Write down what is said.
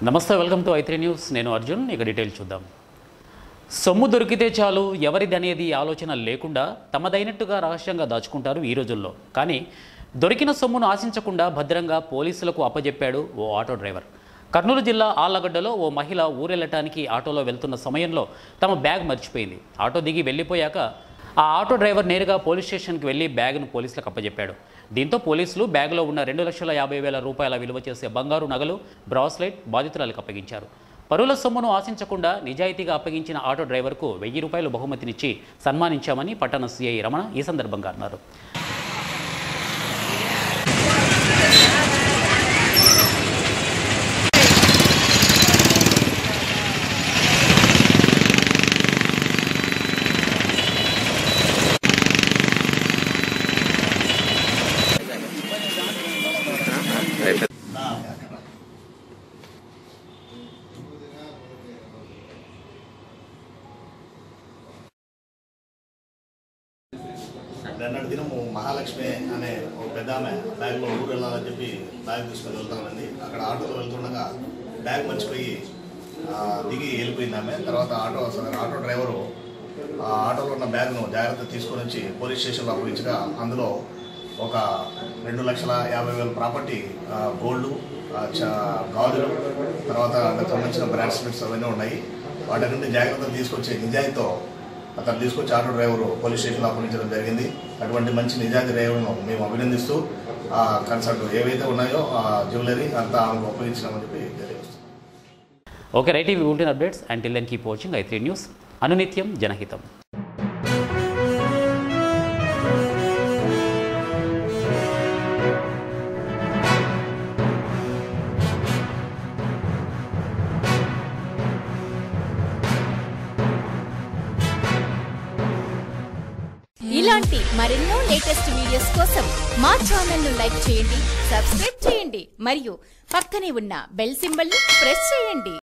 నమస్తే welcome to ఐత్రీ news నేను అర్జున్ ఇక డీటెయిల్ చూద్దాం సొమ్ము దొరికితే చాలు ఎవరిది అనేది ఆలోచన లేకుండా తమదైనట్టుగా రహస్యంగా దాచుకుంటారు ఈ రోజుల్లో కానీ దొరికిన సొమ్మును ఆశించకుండా భద్రంగా పోలీసులకు అప్పజెప్పాడు ఓ ఆటో డ్రైవర్ కర్నూలు జిల్లా ఆళ్లగడ్డలో ఓ మహిళ ఊరెళ్ళటానికి ఆటోలో వెళ్తున్న సమయంలో తమ బ్యాగ్ మర్చిపోయింది ఆటో దిగి వెళ్ళిపోయాక ఆ ఆటో డ్రైవర్ నేరుగా పోలీస్ స్టేషన్కి వెళ్ళి బ్యాగ్ను పోలీసులకు అప్పజెప్పాడు దీంతో పోలీసులు బ్యాగ్లో ఉన్న రెండు లక్షల యాభై వేల రూపాయల విలువ చేసే బంగారు నగలు బ్రాస్లెట్ బాధితురాలకు అప్పగించారు పరుల సొమ్మును ఆశించకుండా నిజాయితీగా అప్పగించిన ఆటో డ్రైవర్కు వెయ్యి రూపాయలు బహుమతినిచ్చి సన్మానించామని పట్టణ సీఐ రమణ ఈ సందర్భంగా అన్నారు నిన్నటి దినము మహాలక్ష్మి అనే ఒక పెద్ద ఆమె బ్యాగ్లో ఊరు వెళ్ళాలని చెప్పి బ్యాగ్ తీసుకొని వెళ్తానండి అక్కడ ఆటోలో వెళ్తుండగా బ్యాగ్ మర్చిపోయి ఆ, దిగి వెళ్ళిపోయింది ఆమె తర్వాత ఆటో అసలు ఆటో డ్రైవరు ఆ ఆటోలో ఉన్న బ్యాగ్ను జాగ్రత్త తీసుకొని వచ్చి పోలీస్ స్టేషన్లో అప్పగించగా అందులో ఒక రెండు లక్షల యాభై వేల ప్రాపర్టీ ఆ, గోల్డ్ ఆ, చ- గాజులు తర్వాత దానికి సంబంధించిన బ్రాస్లెట్స్ అవన్నీ ఉన్నాయి వాటి నుండి జాగ్రత్తలు తీసుకొచ్చి నిజాయితీతో అతను తీసుకొచ్చి ఆటో డ్రైవరు పోలీస్ స్టేషన్లో అప్పగించడం జరిగింది అటువంటి మంచి నిజాయితీ డ్రైవర్ను మేము అభినందిస్తూ ఆ కన్సల్ట్ ఏవైతే ఉన్నాయో ఆ జ్యువెలరీ అంతా ఆమెకు అప్పగించినామని చెప్పి తెలియజేస్తాం ఓకే రైట్ ఇవి bulletin updates and till then keep watching I three news అనునిత్యం జనహితం ఇలాంటి మరెన్నో లేటెస్ట్ వీడియోస్ కోసం మా ఛానల్ ను లైక్ చేయండి సబ్స్క్రైబ్ చేయండి మరియు పక్కనే ఉన్న బెల్ సింబల్ ని ప్రెస్ చేయండి